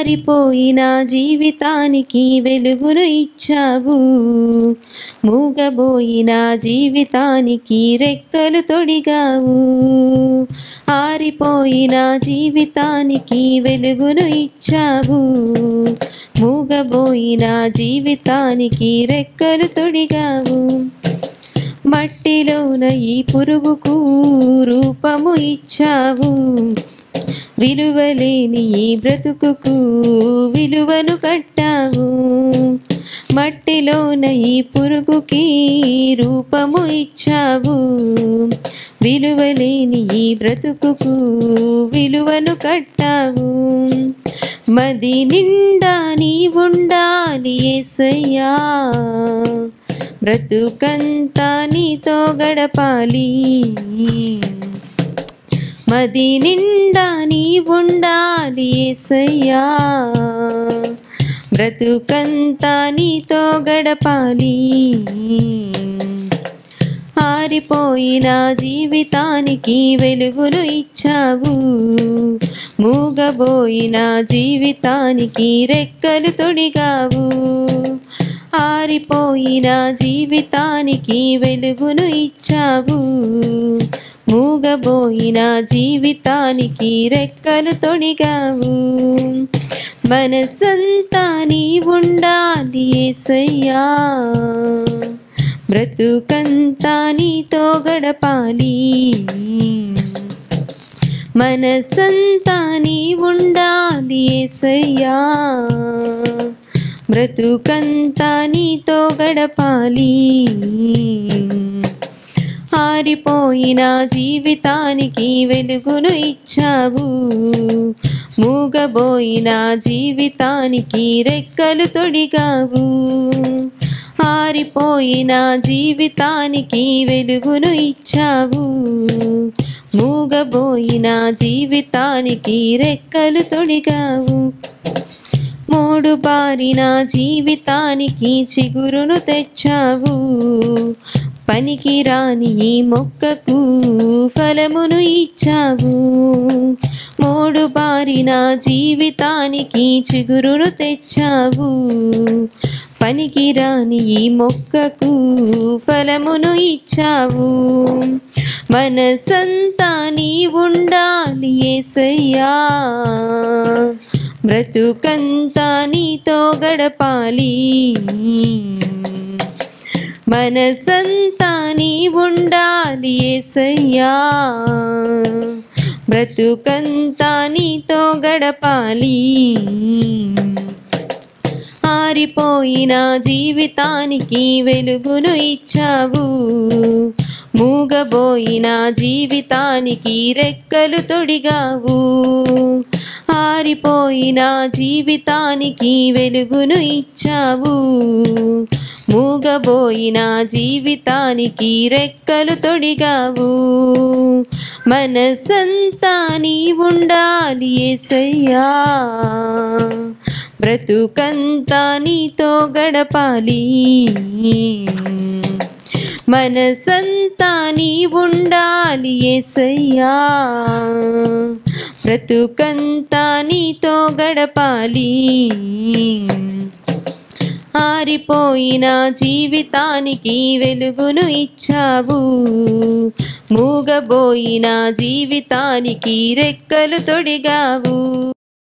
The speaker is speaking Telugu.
ఆరిపోయిన జీవితానికి వెలుగును ఇచ్చావు మూగబోయిన జీవితానికి రెక్కలు తొడిగావు ఆరిపోయిన జీవితానికి వెలుగును ఇచ్చావు మూగబోయిన జీవితానికి రెక్కలు తొడిగావు మట్టిలోన ఈ పురుగుకు రూపము ఇచ్చావు విలువలేని ఈ బ్రతుకుకు విలువను కట్టావు మట్టిలోన ఈ పురుగుకి రూపము ఇచ్చావు విలువలేని ఈ బ్రతుకుకు విలువను కట్టావు మది నిండా నీ ఉండాలి ఏసయ్యా బ్రతుకంతా నీతో గడపాలి మది నిండా నీ ఉండాలి ఏసయ్యా బ్రతుకంతా నీతో గడపాలి ఆరిపోయిన జీవితానికి వెలుగును ఇచ్చావు మూగబోయిన జీవితానికి రెక్కలు తొడిగావు ఆరిపోయిన జీవితానికి వెలుగును ఇచ్చావు మూగబోయిన జీవితానికి రెక్కలు తొడిగావు మనసంతా నీ ఉండాలి ఏసయ్యా బ్రతుకంతా నీతో గడపాలి మనసంతా నీ ఉండాలి ఏసయ్యా బ్రతుకంతా నీతో గడపాలి ఆరిపోయిన జీవితానికి వెలుగును ఇచ్చావు మూగబోయిన జీవితానికి రెక్కలు తొడిగావు ఆరిపోయిన జీవితానికి వెలుగును ఇచ్చావు మూగబోయిన జీవితానికి రెక్కలు తొడిగావు మూడు బారిన జీవితానికి చిగురును తెచ్చావు పనికి రాని ఈ మొక్కకు ఫలమును ఇచ్చావు మూడు బారిన జీవితానికి చిగురును తెచ్చావు పనికి రాని ఈ మొక్కకు ఫలమును ఇచ్చావు మనసంతా నీ ఉండాలి ఏసయ్యా బ్రతుకంతా నీతో గడపాలి మనసంతా నీ ఉండాలి ఏసయ్యా బ్రతుకంతా నీతో గడపాలి ఆరిపోయిన జీవితానికి వెలుగును ఇచ్చావు మూగబోయిన జీవితానికి రెక్కలు తొడిగావు ఆరిపోయిన జీవితానికి వెలుగును ఇచ్చావు మూగబోయిన జీవితానికి రెక్కలు తొడిగావు మనసంతా నీ ఉండాలి ఏసయ్యా బ్రతుకంతా నీతో గడపాలి మనసంతా నీ ఉండాలి ఏసయ్యా బ్రతుకంతా నీతో గడపాలి ఆరిపోయిన జీవితానికి వెలుగును ఇచ్చావు మూగబోయిన జీవితానికి రెక్కలు తొడిగావు